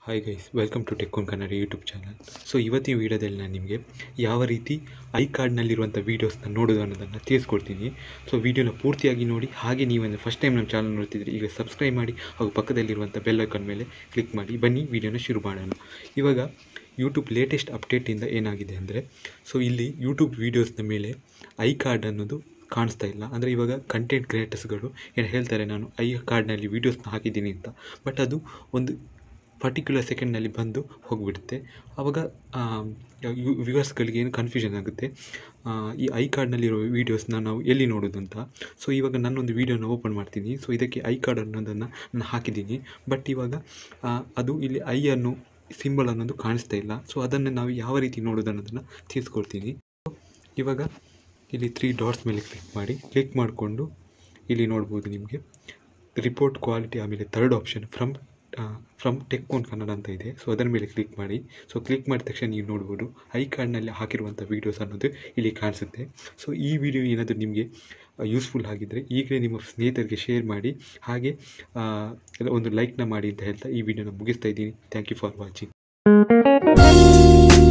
hi guys welcome to Tech One Kannada YouTube channel so ಇವತ್ತಿನ ವೀಡಿಯೋದಲ್ಲಿ ನಾನು ನಿಮಗೆ ಯಾವ ರೀತಿ ಐ ಕಾರ್ಡ್ನಲ್ಲಿರುವಂಥ ವೀಡಿಯೋಸ್ನ ನೋಡೋದು ಅನ್ನೋದನ್ನು ತಿಳಿಸ್ಕೊಡ್ತೀನಿ ಸೊ ವೀಡಿಯೋನ ಪೂರ್ತಿಯಾಗಿ ನೋಡಿ ಹಾಗೆ ನೀವೊಂದು ಫಸ್ಟ್ ಟೈಮ್ ನಮ್ಮ ಚಾನಲ್ ನೋಡ್ತಿದ್ರೆ ಈಗ ಸಬ್ಸ್ಕ್ರೈಬ್ ಮಾಡಿ ಹಾಗೂ ಪಕ್ಕದಲ್ಲಿರುವಂಥ ಬೆಲ್ ಐಕಾನ್ ಮೇಲೆ ಕ್ಲಿಕ್ ಮಾಡಿ ಬನ್ನಿ ವೀಡಿಯೋನ ಶುರು ಮಾಡೋಣ ಇವಾಗ ಯೂಟ್ಯೂಬ್ ಲೇಟೆಸ್ಟ್ ಅಪ್ಡೇಟಿಂದ ಏನಾಗಿದೆ ಅಂದರೆ ಸೊ ಇಲ್ಲಿ ಯೂಟ್ಯೂಬ್ ವೀಡಿಯೋಸ್ನ ಮೇಲೆ ಐ ಕಾರ್ಡ್ ಅನ್ನೋದು ಕಾಣಿಸ್ತಾ ಇಲ್ಲ ಅಂದರೆ ಇವಾಗ ಕಂಟೆಂಟ್ ಕ್ರಿಯೇಟರ್ಸ್ಗಳು ಏನು ಹೇಳ್ತಾರೆ ನಾನು ಐ ಕಾರ್ಡ್ನಲ್ಲಿ ವೀಡಿಯೋಸ್ನ ಹಾಕಿದ್ದೀನಿ ಅಂತ ಬಟ್ ಅದು ಒಂದು ಪರ್ಟಿಕ್ಯುಲರ್ ಸೆಕೆಂಡ್ನಲ್ಲಿ ಬಂದು ಹೋಗಿಬಿಡುತ್ತೆ ಆವಾಗ ವ್ಯೂವರ್ಸ್ಗಳಿಗೆ ಏನು ಕನ್ಫ್ಯೂಷನ್ ಆಗುತ್ತೆ ಆ, ಈ ಐ ಕಾರ್ಡ್ನಲ್ಲಿರೋ ವೀಡಿಯೋಸ್ನ ನಾವು ಎಲ್ಲಿ ನೋಡೋದು ಅಂತ ಸೊ ಇವಾಗ ನಾನೊಂದು ವೀಡಿಯೋನ ಓಪನ್ ಮಾಡ್ತೀನಿ ಸೊ ಇದಕ್ಕೆ ಐ ಕಾರ್ಡ್ ಅನ್ನೋದನ್ನು ನಾನು ಹಾಕಿದ್ದೀನಿ ಬಟ್ ಇವಾಗ ಆ, ಅದು ಇಲ್ಲಿ ಐ ಅನ್ನೋ ಸಿಂಬಲ್ ಅನ್ನೋದು ಕಾಣಿಸ್ತಾ ಇಲ್ಲ ಸೊ ಅದನ್ನು ನಾವು ಯಾವ ರೀತಿ ನೋಡೋದು ಅನ್ನೋದನ್ನು ತಿಳಿಸ್ಕೊಡ್ತೀನಿ ಇವಾಗ ಇಲ್ಲಿ ತ್ರೀ ಡಾಟ್ಸ್ ಮೇಲೆ ಕ್ಲಿಕ್ ಮಾಡಿ ಕ್ಲಿಕ್ ಮಾಡಿಕೊಂಡು ಇಲ್ಲಿ ನೋಡ್ಬೋದು ನಿಮಗೆ ರಿಪೋರ್ಟ್ ಕ್ವಾಲಿಟಿ ಆಮೇಲೆ third option from from Tech One Kannada ಅಂತ ಇದೆ ಸೊ ಅದರ ಮೇಲೆ ಕ್ಲಿಕ್ ಮಾಡಿ ಸೊ ಕ್ಲಿಕ್ ಮಾಡಿದ ತಕ್ಷಣ ನೀವು ನೋಡ್ಬೋದು ಐ ಕಾರ್ಡ್ನಲ್ಲಿ ಹಾಕಿರುವಂಥ ವೀಡಿಯೋಸ್ ಅನ್ನೋದು ಇಲ್ಲಿ ಕಾಣಿಸುತ್ತೆ ಸೊ ಈ ವಿಡಿಯೋ ಏನಾದರೂ ನಿಮಗೆ ಯೂಸ್ಫುಲ್ ಆಗಿದ್ದರೆ ಈಗಲೇ ನಿಮ್ಮ ಸ್ನೇಹಿತರಿಗೆ ಶೇರ್ ಮಾಡಿ ಹಾಗೆ ಆ, ಎಲ್ಲ ಒಂದು ಲೈಕ್ನ ಮಾಡಿ ಅಂತ ಹೇಳ್ತಾ ಈ ವಿಡಿಯೋನ ಮುಗಿಸ್ತಾ ಇದ್ದೀನಿ ಥ್ಯಾಂಕ್ ಯು ಫಾರ್ ವಾಚಿಂಗ್